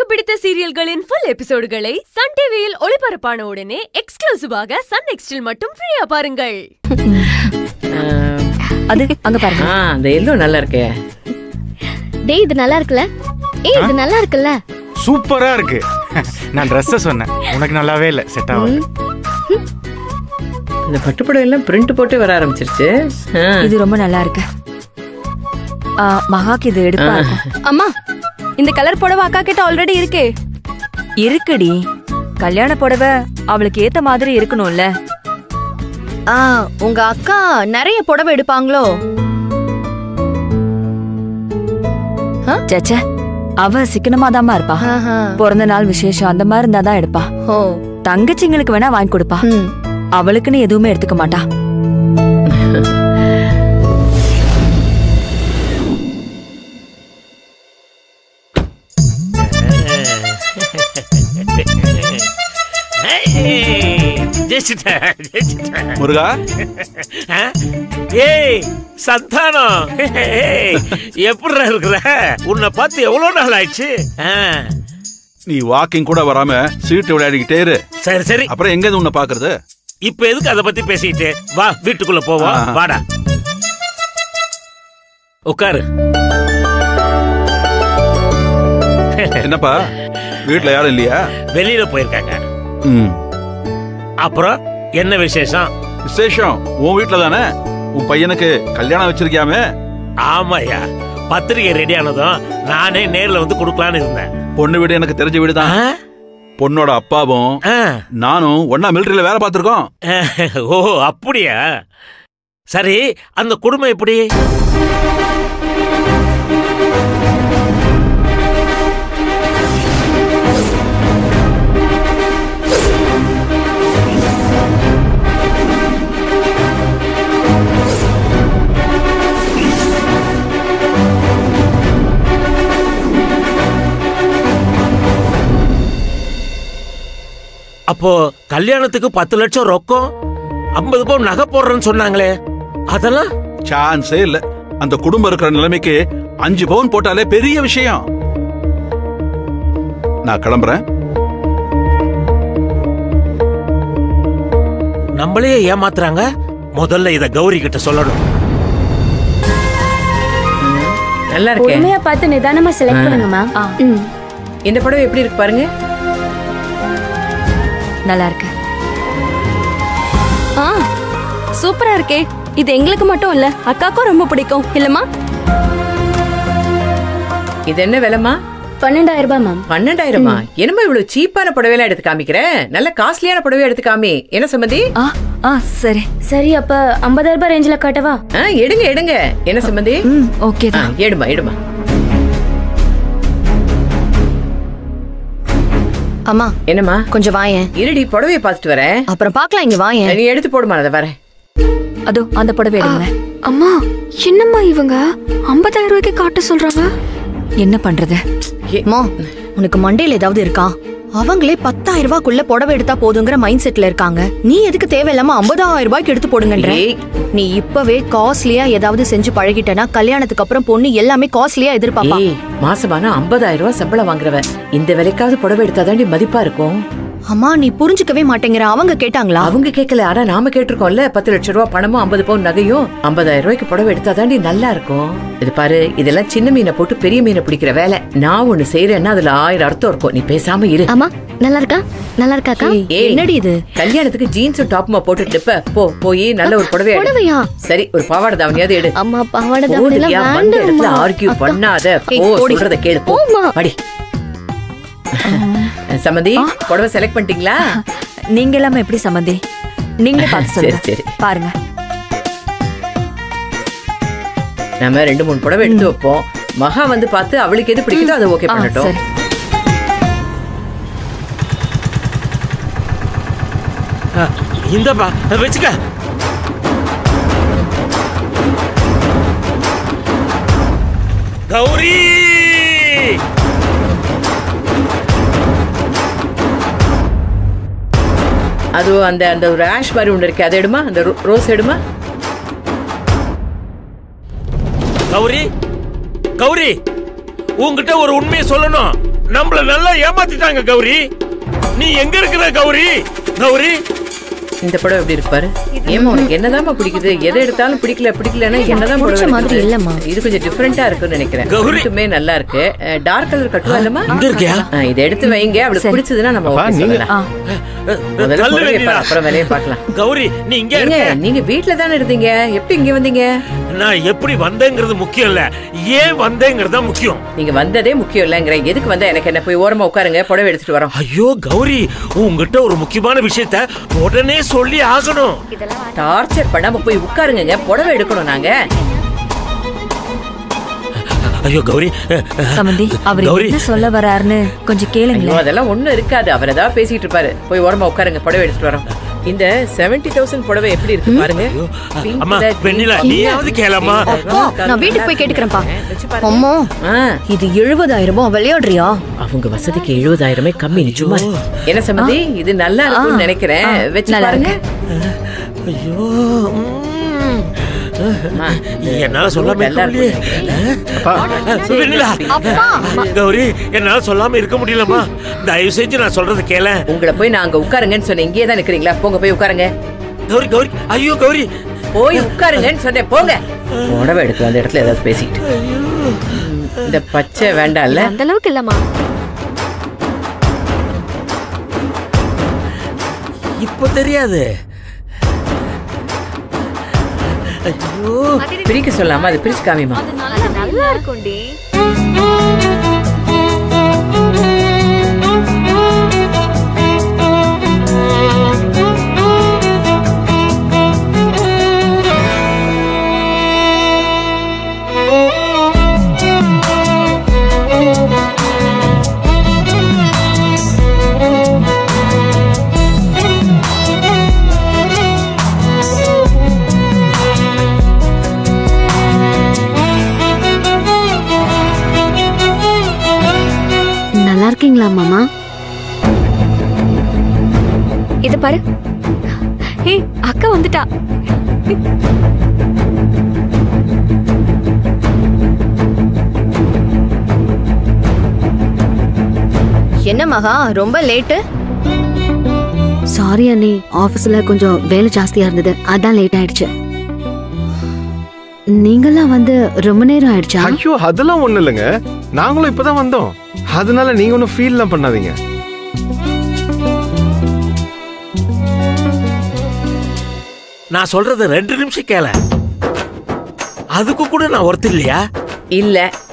பிடித்த சீரியல்களின் full எபிசோடுகளை Sun டிவியில் ஒளிபரப்பான உடனே எக்ஸ்க்ளூசிவாக சன் நெக்ஸ்டில் மட்டும் ஃப்ரீயா பாருங்கள் அது அங்க பாருங்க ஆ அந்த எல்லோ நல்லா இருக்கே டேய் இது நல்லா இருக்குல்ல ஏய் இது நல்லா இருக்குல்ல சூப்பரா இருக்கு நான் ட்ரெஸ்ஸ சொன்னேன் உனக்கு நல்லாவே இல்ல செட் ஆகல இந்த பட்டுப்படம் எல்லாம் பிரிண்ட் போட்டு வர ஆரம்பிச்சிருச்சு ஆ. இது ரொம்ப நல்லா இருக்கு ஆ, மகாக்கு இது எடுப்பா இருக்கும். அம்மா இந்த கலர் புடவை அக்கா கிட்ட ஆல்ரெடி இருக்கே இருக்குடி கல்யாண புடவை அவளுக்கு ஏத்த மாதிரி இருக்கணும்ல ஆ உங்க அக்கா நிறைய புடவை எடுப்பாங்களோ சேச்சே அவ சிக்கனமாதாம்மா இருப்பா ஆஹா. பிறந்த நாள் விசேஷம் அந்த மாதிரி இருந்தாதான் எடுப்பா ஓ தங்கச்சிங்களுக்கு வேணா வாங்கி கொடுப்பா ம். அவளுக்குன்னு எதுவுமே எடுத்துக்க மாட்டா ஜெயிச்சிட்டேன் ஜெயிச்சிட்டேன் முருகா ஆ? ஏய் சந்தானம் எப்படி இருக்கிற உன்னை பார்த்து எவ்வளவு நாள் ஆயிடுச்சு ஆ, நீ வாக்கிங் கூட வராம சீட்டு விளையாடிக்கிட்டே இரு சரி சரி அப்புறம் எங்க இருந்து உன்னை பாக்குறது இப்ப எதுக்கு அதை பத்தி பேசிட்டு வா வீட்டுக்குள்ள போவோம் ஆ. வாடா உட்காரு என்னப்பா வீட்ல யாரும் இல்லையா வெளியில போயிருக்காங்க ம் அப்புறம் என்ன விசேஷம் விசேஷம் உன் வீட்ல தானே உன் பையனுக்கு கல்யாணம் வச்சிருக்கியாமே ஆமாய்யா பத்திரிகை ரெடி ஆனதும் நானே நேர்ல வந்து கொடுக்கலான்னு இருந்தேன் பொண்ணு வீடு எனக்கு தெரிஞ்ச வீடு தான் ஆ? பொண்ணோட அப்பாவும் ஆ. நானும் ஒன்னா மிலிட்டரியில வேலை பார்த்திருக்கோம் ஓ அப்படியா சரி அந்த குடும்பம் எப்படி அப்போ கல்யாணத்துக்கு பத்து லட்சம் ரொக்கம் ஐம்பது பவுன் நகை போடுறேன்னு சொன்னாங்களே அதெல்லாம் சான்ஸே இல்ல அந்த குடும்பம் இருக்கிற நிலைமைக்கு அஞ்சு பவுன் போட்டாலே பெரிய விஷயம் நான் கிளம்புறேன் நம்மளே ஏமாத்துறாங்க முதல்ல இத கௌரி கிட்ட சொல்லணும் நல்லா இருக்கே பொறுமையா பார்த்து நிதானமா செலக்ட் பண்ணுங்கம்மா ஆ. ம் இந்த படம் எப்படி இருக்கு பாருங்க நல்லா இருக்கு ஆ சூப்பரா இருக்கே இது எங்களுக்கு மட்டும் இல்ல அக்காக்கும் ரொம்ப பிடிக்கும் இல்லம்மா இது என்ன விலைமா பன்னெண்டாயிரம் ரூபாய் மேம் பன்னெண்டாயிரமா என்னமா இவ்வளவு சீப்பான புடவையெல்லாம் எடுத்து காமிக்கிற நல்ல காஸ்ட்லியான புடவை எடுத்து காமி என்ன சம்மந்தி ஆ ஆ சரி சரி அப்ப ஐம்பதாயிரம் ரூபாய் ரேஞ்சில் காட்டவா ஆ, எடுங்க எடுங்க என்ன சம்மந்தி ம் ஓகே ஆ, தான் எடுமா எடுமா அம்மா என்னம்மா கொஞ்சம் வாயேன் இருடி புடவைய பார்த்துட்டு வரேன் அப்புறம் பார்க்கலாம் இங்க வாயேன் நீ எடுத்து போடுமா அதை வரேன் அதோ அந்த புடவை எடுங்களேன் அம்மா என்னம்மா இவங்க ஐம்பதாயிரம் ரூபாய்க்கு காட்ட சொல்றாங்க என்ன பண்றது அம்மா உனக்கு மண்டையில ஏதாவது இருக்கா அவங்களே பத்தாயிரம் ரூபாய்க்குள்ள புடவை எடுத்தா போதுங்கிற மைண்ட் செட்ல இருக்காங்க நீ எதுக்கு தேவையில்லாம ஐம்பதாயிரம் ரூபாய்க்கு எடுத்து போடுங்கன்ற ஏய். நீ இப்பவே காஸ்ட்லியா ஏதாவது செஞ்சு பழகிட்டனா கல்யாணத்துக்கு அப்புறம் பொண்ணு எல்லாமே காஸ்ட்லியா எதிர்பார்ப்பா ஏய் மாசமான ஐம்பதாயிரம் ரூபாய் சம்பளம் வாங்குறவ இந்த விலைக்காவது புடவை எடுத்தாதாண்டி மதிப்பா இருக்கும் அம்மா நீ புரிஞ்சுக்கவே மாட்டேங்கிற அவங்க கேட்டாங்களா அவங்க கேட்கல ஆனா நாம கேட்டிருக்கோம்ல பத்து லட்சம் ரூபாய் பணமும் ஐம்பது பவுன் நகையும் ஐம்பதாயிரம் ரூபாய்க்கு புடவை எடுத்தாதாண்டி நல்லா இருக்கும் இது பாரு இதெல்லாம் சின்ன மீனை போட்டு பெரிய மீனை பிடிக்கிற வேலை நான் ஒண்ணு செய்யறேன்னா அதுல ஆயிரம் அர்த்தம் இருக்கும் நீ பேசாம இரு அம்மா நல்லா இருக்கா நல்லா இருக்காக்கா ஏய், என்னடி இது கல்யாணத்துக்கு ஜீன்ஸும் டாப்புமா போட்டுட்டு இருப்ப. போ போய் நல்ல ஒரு புடவை எடு. புடவையா சரி ஒரு பாவாடை தாவணியாவது எடு அம்மா பாவாடை போதுரியா தாவணிலாம் வந்த இடத்துல வேண்டாம்மா. ஆர்கியூ அக்கா. பண்ணாத ஏய், போ போடி. சொல்றத கேளு போ போம்மா. படி சம்மந்தி புடவை செலக்ட் பண்ணிட்டீங்களா நீங்க எல்லாமே எப்படி சம்மந்தி நீங்களே பார்த்து சரி, சொல்லுங்க சரி. பாருங்க நம்ம ரெண்டு மூணு புடவை எடுத்து வைப்போம் மகா வந்து பார்த்து அவளுக்கு எது பிடிக்குதோ அதை ஓகே ஆ, பண்ணட்டும் சரி ஆ, இந்தப்பா வச்சுக்க கௌரி அது அந்த அந்த ஒரு ஆஷ் மாதிரி ஒன்று இருக்கு அதை எடுமா அந்த ரோ- ரோஸ் எடுமா கௌரி கௌரி உன்கிட்ட ஒரு உண்மையை சொல்லணும் நம்மள நல்லா ஏமாத்திட்டாங்க கௌரி நீ எங்க இருக்கிற கௌரி கௌரி இந்த படம் எப்படி இருக்கு பாரு ஏமா உனக்கு என்னதாம்மா பிடிக்குது எதை எடுத்தாலும் பிடிக்கல பிடிக்கலன்னா என்னதான் பிடிச்ச படம் மாதிரி இருக்குது? இல்லம்மா. இது கொஞ்சம் டிஃபரெண்டா இருக்குன்னு நினைக்கிறேன் கௌரி. ரெண்டுமே நல்லா இருக்கு டார்க் கலர் கட்டுவா இல்லம்மா இங்க இருக்கியா? ஆ, இதை எடுத்து வைங்க அவளுக்கு பிடிச்சதுன்னா நம்ம அப்பா, okay நீங்க- சொல்லலாம். முதல்ல தள்ளு புடவையை வெண்ணிலா. பாரு, அப்புறம் வேலையை பார்க்கலாம் கௌரி நீ இங்க ஏங்க இருக்க நீங்க வீட்ல தானே இருந்தீங்க எப்படி இங்க வந்தீங்க நான் எப்படி வந்தேங்கிறது முக்கியம் இல்ல ஏன் வந்தேங்கிறது தான் முக்கியம் நீங்க வந்ததே முக்கியம் இல்லைங்கிற எதுக்கு வந்தா எனக்கு என்ன போய் ஓரமா உட்காருங்க புடவை எடுத்துட்டு வரோம் ஐயோ கௌரி உங்ககிட்ட ஒரு முக்கியமான விஷயத்த உடனே சொல்லி ஆகணும் டார்ச்சர் பண்ணாம போய் உட்காருங்க புடவை எடுக்கணும் நாங்க ஐயோ கௌரி சமந்தி அவர் கௌரி. என்ன சொல்ல வராருன்னு கொஞ்சம் ஐயோ கேளுங்களேன் அதெல்லாம் ஒண்ணும் இருக்காது அவர் ஏதாவது பேசிட்டு இருப்பாரு போய் ஓரமா உட்காருங்க புடவை எடுத்துட்டு வரோம் இந்த செவன்டி தௌசண்ட் புடவை எப்படி இருக்கு பாருங்க Pink அம்மா ல வெண்ணிலா green நீயாவது கேளம்மா அப்பா நான் வீட்டுக்கு போய் கேட்டுக்கிறேன்ப்பா வச்சு பாருங்க. அம்மா ஆ, இது எழுபதாயிரம் ரூபாய் விளையாடுறியா அவங்க வசதிக்கு எழுபதாயிரமே கம்மி நீ சும்மா இரு. என்ன சம்மதி இது நல்லா இருக்கும்னு நினைக்கிறேன் வச்சு நல்லா பாருங்க ஐயோ ம். அம்மா, என்னால சொல்லாம நல்லா இருக்க முடியல வெண்ணிலா கௌரி என்னால சொல்லாம இருக்க முடியலம்மா தயவு செஞ்சு நான் சொல்றது கேள உங்களை போய் நான் அங்க உட்காருங்கன்னு சொன்னேன் இங்கேயே தான் நிக்கிறீங்களா போங்க போய் உட்காருங்க கௌரி கௌரி ஐயோ கௌரி போய் உட்காருங்கன்னு சொன்னேன் போங்க புடவை எடுத்து அந்த இடத்துல ஏதாவது பேசிக்கிட்டு இந்த பச்சை வேண்டாம்ல அந்த அளவுக்கு இல்லம்மா இப்போ தெரியாது ஐயோ பிரிக்க சொல்லாம அது பிரிச்சு காமிமா நல்லா இருக்கும்டி நல்லா இருக்கீங்களா மாமா இத பாரு ஏய் அக்கா வந்துட்டா என்ன மகா ரொம்ப லேட்டு சாரி அண்ணி ஆபீஸ்ல கொஞ்சம் வேலை ஜாஸ்தியா இருந்தது அதான் லேட் ஆயிடுச்சு நீங்கெல்லாம் வந்து ரொம்ப நேரம் ஆயிடுச்சா ஐயோ அதெல்லாம் ஒண்ணு இல்லைங்க நாங்களும் இப்பதான் வந்தோம் அதனால நீங்க ஒன்றும் ஃபீல்லாம் பண்ணாதீங்க நான் சொல்றது ரெண்டு நிமிஷம் கேள அதுக்கு கூட நான் ஒருத்தர் இல்லையா இல்ல